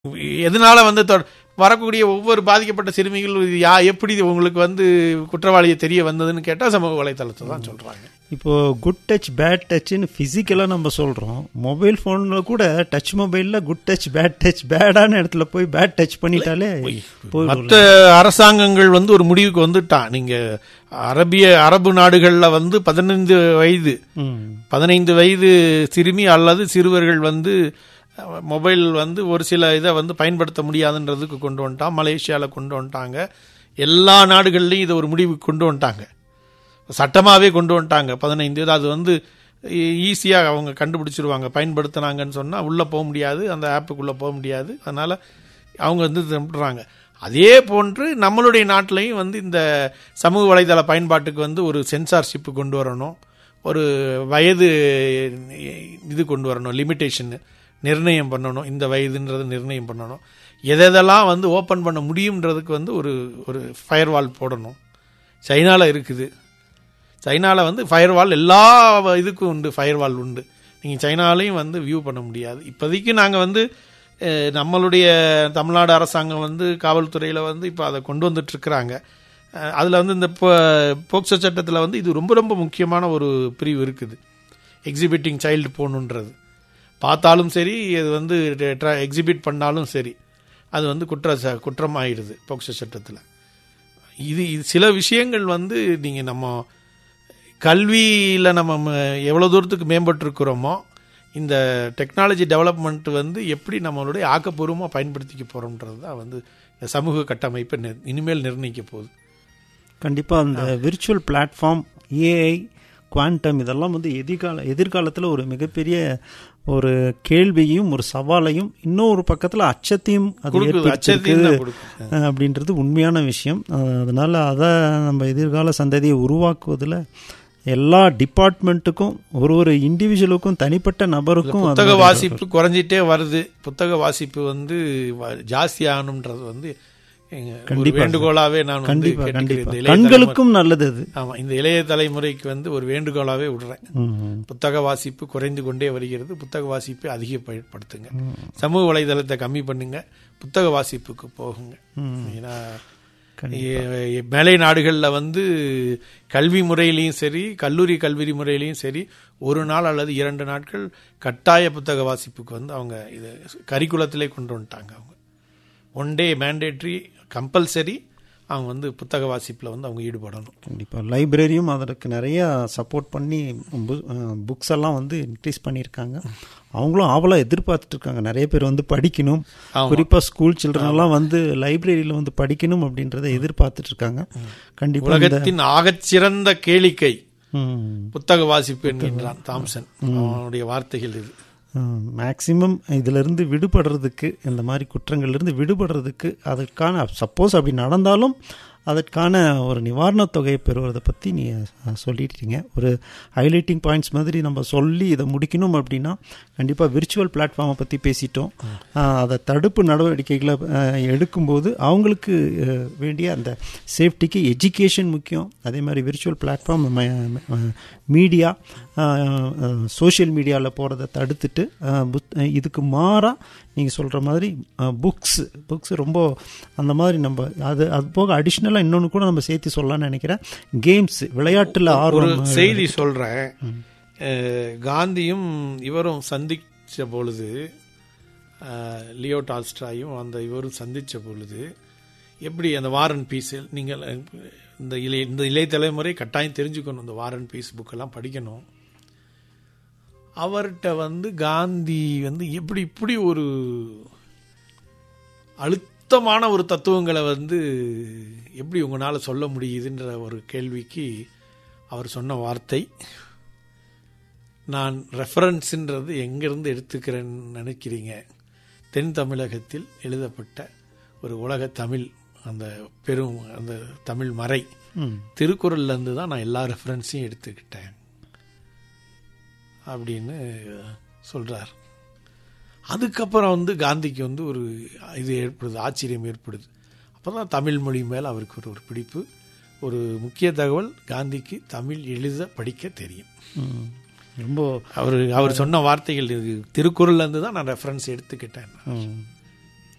எதனால வந்து தொ- வரக்கூடிய ஒவ்வொரு பாதிக்கப்பட்ட சிறுமிகள் இது யா எப்படி இது உங்களுக்கு வந்து குற்றவாளியை தெரிய வந்ததுன்னு கேட்டா சமூக வலைத்தளத்தை தான் சொல்றாங்க இப்போ குட் டச் பேட் டச்னு ஃபிசிக்கலாக நம்ம சொல்கிறோம் மொபைல் ஃபோனில் கூட டச் மொபைலில் குட் டச் பேட் டச் பேடான இடத்துல போய் பேட் டச் பண்ணிட்டாலே போயிடும் மற்ற அரசாங்கங்கள் வந்து ஒரு முடிவுக்கு வந்துட்டான் நீங்க அரபிய அரபு நாடுகள்ல வந்து பதினைந்து வயது ம் பதினைந்து வயது சிறுமி அல்லது சிறுவர்கள் வந்து அஹ், மொபைல் வந்து ஒரு சில இதை வந்து பயன்படுத்த முடியாதுன்றதுக்கு கொண்டு வந்துட்டான் மலேசியாவில் கொண்டு வந்துட்டாங்க எல்லா நாடுகள்லையும் இதை ஒரு முடிவுக்கு கொண்டு வந்துட்டாங்க சட்டமாகவே கொண்டு வந்துட்டாங்க பதினைந்து அது வந்து ஈஸியாக அவங்க கண்டுபிடிச்சிருவாங்க பயன்படுத்தினாங்கன்னு சொன்னால் உள்ளே போக முடியாது அந்த ஆப்புக்குள்ளே போக முடியாது அதனால் அவங்க வந்து திட்டுறாங்க அதே போன்று நம்மளுடைய நாட்டிலையும் வந்து இந்த சமூக வலைதள பயன்பாட்டுக்கு வந்து ஒரு சென்சார்ஷிப் கொண்டு வரணும் ஒரு வயது இது கொண்டு வரணும் லிமிட்டேஷன் நிர்ணயம் பண்ணணும் இந்த வயதுன்றது நிர்ணயம் பண்ணணும் எதெல்லாம் வந்து ஓப்பன் பண்ண முடியுன்றதுக்கு வந்து ஒரு ஒரு ஃபயர்வால் போடணும் சைனாவில் இருக்குது சைனாவில் வந்து ஃபயர்வால் எல்லா இதுக்கும் உண்டு ஃபயர்வால் உண்டு நீங்கள் சைனாலையும் வந்து வியூ பண்ண முடியாது இப்போதைக்கு நாங்கள் வந்து அஹ், நம்மளுடைய தமிழ்நாடு அரசாங்கம் வந்து காவல்துறையில் வந்து இப்போ அதை கொண்டு வந்துட்டுருக்குறாங்க அதில் வந்து இந்த போ- போக்சோ சட்டத்தில் வந்து இது ரொம்ப ரொம்ப முக்கியமான ஒரு பிரிவு இருக்குது எக்ஸிபிட்டிங் சைல்டு போகணுன்றது பார்த்தாலும் சரி அது வந்து எக்ஸிபிட் பண்ணாலும் சரி அது வந்து குற்ற ச- குற்றமாயிடுது போக்சோ சட்டத்தில் இது இது சில விஷயங்கள் வந்து நீங்கள் நம்ம கல்வியில் நம்ம ம- எவ்வளோ தூரத்துக்கு மேம்பட்டிருக்கிறோமோ இந்த டெக்னாலஜி டெவலப்மெண்ட் வந்து எப்படி நம்மளுடைய ஆக்கப்பூர்வமாக பயன்படுத்திக்க போகிறோம்ன்றது தான் வந்து இந்த சமூக கட்டமைப்பை நி- இனிமேல் நிர்ணயிக்க போகுது கண்டிப்பாக அந்த விர்ச்சுவல் பிளாட்ஃபார்ம் ஏஐ குவாண்டம் இதெல்லாம் வந்து எதிர்கால எதிர்காலத்தில் ஒரு மிகப்பெரிய ஒரு கேள்வியும் ஒரு சவாலையும் இன்னொரு பக்கத்தில் அச்சத்தையும் அது கொடுக்குது அச்சத்தையும் ஏற்படுத்தியிருக்கு தான் கொடுக்குது அஹ் அப்படின்றது உண்மையான விஷயம் அஹ் அதனால அதை நம்ம எதிர்கால சந்ததியை உருவாக்குவதில் எல்லா டிபார்ட்மெண்ட்டுக்கும் ஒரு ஒரு இண்டிவிஜுவலுக்கும் தனிப்பட்ட நபருக்கும் புத்தக அதனுடைய- வாசிப்பு குறைஞ்சிட்டே வருது புத்தக வாசிப்பு வந்து வ- ஜாஸ்தி ஆகணுன்றது வந்து எங்க ஒரு கண்டிப்பா. வேண்டுகோளாவே நான் வந்து கண்டிப்பா கேட்டுக்கிறேன். கண்டிப்பா இந்த இளைய தலைமுறை- கண்களுக்கும் நல்லது அது ஆமா இந்த இளைய தலைமுறைக்கு வந்து ஒரு வேண்டுகோளாவே விடுறேன் ம். புத்தக வாசிப்பு குறைந்து கொண்டே வருகிறது புத்தக வாசிப்பை அதிகப்படுத்துங்க சமூக வலைதளத்தை கம்மி பண்ணுங்க புத்தக வாசிப்புக்கு போகுங்க ஏன்னா எ- எ- மேலை நாடுகளில் வந்து கல்வி முறையிலையும் சரி கல்லூரி கல்வி முறையிலையும் சரி ஒரு நாள் அல்லது இரண்டு நாட்கள் கட்டாய புத்தக வாசிப்புக்கு வந்து அவங்க இது கரிக்குலத்திலே கொண்டு வந்துட்டாங்க அவங்க ஒன் டே மேண்டேட்ரி கம்பல்சரி அவங்க வந்து புத்தக வாசிப்பில் வந்து அவங்க ஈடுபடணும் கண்டிப்பாக லைப்ரரியும் அதற்கு நிறைய சப்போர்ட் பண்ணி புக்ஸ் எல்லாம் வந்து இன்க்ரீஸ் பண்ணியிருக்காங்க அவங்களும் ஆவலாக எதிர்பார்த்துட்டு இருக்காங்க நிறைய பேர் வந்து படிக்கணும் ஆமா. குறிப்பாக ஸ்கூல் சில்ட்ரன் எல்லாம் வந்து லைப்ரரியில் வந்து படிக்கணும் அப்படின்றத எதிர்பார்த்துட்டு இருக்காங்க கண்டிப்பாக உலகத்தின் ஆகச்சிறந்த கேளிக்கை ம் புத்தக வாசிப்பு என்கின்றான் தாம்சன் அவனுடைய வார்த்தைகள் இது மேக்சிமம் இதிலிருந்து விடுபடுறதுக்கு இந்த மாதிரி குற்றங்கள்லேருந்து விடுபடுறதுக்கு அதற்கான சப்போஸ் அப்படி நடந்தாலும் அதற்கான ஒரு நிவாரணத் தொகையை பெறுவதை பற்றி நீ அஹ், சொல்லிட்டீங்க ஒரு ஹைலைட்டிங் பாயிண்ட்ஸ் மாதிரி நம்ம சொல்லி இதை முடிக்கணும் அப்படின்னா கண்டிப்பாக விர்ச்சுவல் பிளாட்ஃபார்மை பற்றி பேசிட்டோம் அஹ், அதை தடுப்பு நடவடிக்கைகளை அஹ், எடுக்கும்போது அவங்களுக்கு அஹ், வேண்டிய அந்த சேஃப்டிக்கு எஜுகேஷன் முக்கியம் அதே மாதிரி விர்ச்சுவல் பிளாட்ஃபார்ம் மீடியா சோஷியல் மீடியாவில் போகிறத தடுத்துட்டு அஹ், புத்- அஹ், இதுக்கு மாறாக நீங்கள் சொல்கிற மாதிரி புக்ஸ் புக்ஸ் ரொம்ப அந்த மாதிரி நம்ம அது அது போக அடிஷ்னலாக இன்னொன்று கூட நம்ம சேர்த்து சொல்லலாம்னு நினைக்கிறேன் கேம்ஸ் விளையாட்டில் ஒரு ஆர்வம் செய்தி சொல்றேன் அஹ், காந்தியும் இவரும் சந்திச்ச பொழுது அஹ், லியோ டால்ஸ்டாயும் அந்த இவரும் சந்திச்ச பொழுது எப்படி அந்த வாரன் பீஸ் நீங்கள் அஹ், இந்த இளைய இந்த இளைய தலைமுறை கட்டாயம் தெரிஞ்சுக்கணும் இந்த வாரன் பீஸ் புக்கெல்லாம் படிக்கணும் அவர்கிட்ட வந்து காந்தி வந்து எப்படி இப்படி ஒரு அழுத்தமான ஒரு தத்துவங்களை வந்து எப்படி உங்களால் சொல்ல முடியுதுன்ற ஒரு கேள்விக்கு அவர் சொன்ன வார்த்தை நான் ரெஃபரன்ஸுன்றது எங்கேருந்து எடுத்துக்கிறேன்னு நினைக்கிறீங்க தென் தமிழகத்தில் எழுதப்பட்ட ஒரு உலக தமிழ் அந்த பெரும் அந்த தமிழ் மறை ம் திருக்குறள்ல இருந்து தான் நான் எல்லா ரெஃபரன்ஸையும் எடுத்துக்கிட்டேன் அப்படின்னு சொல்றார் அதுக்கப்புறம் வந்து காந்திக்கு வந்து ஒரு இது ஏற்படுது ஆச்சரியம் ஏற்படுது அப்பதான் தமிழ் மொழி மேல் அவருக்கு ஒரு ஒரு பிடிப்பு ஒரு முக்கிய தகவல் காந்திக்கு தமிழ் எழுத படிக்க தெரியும் ம். ரொம்ப அவர் அவர் சொன்ன வார்த்தைகள் இது திருக்குறள்ல இருந்து தான் நான் ரெஃபரன்ஸ் எடுத்துக்கிட்டேன் ம்.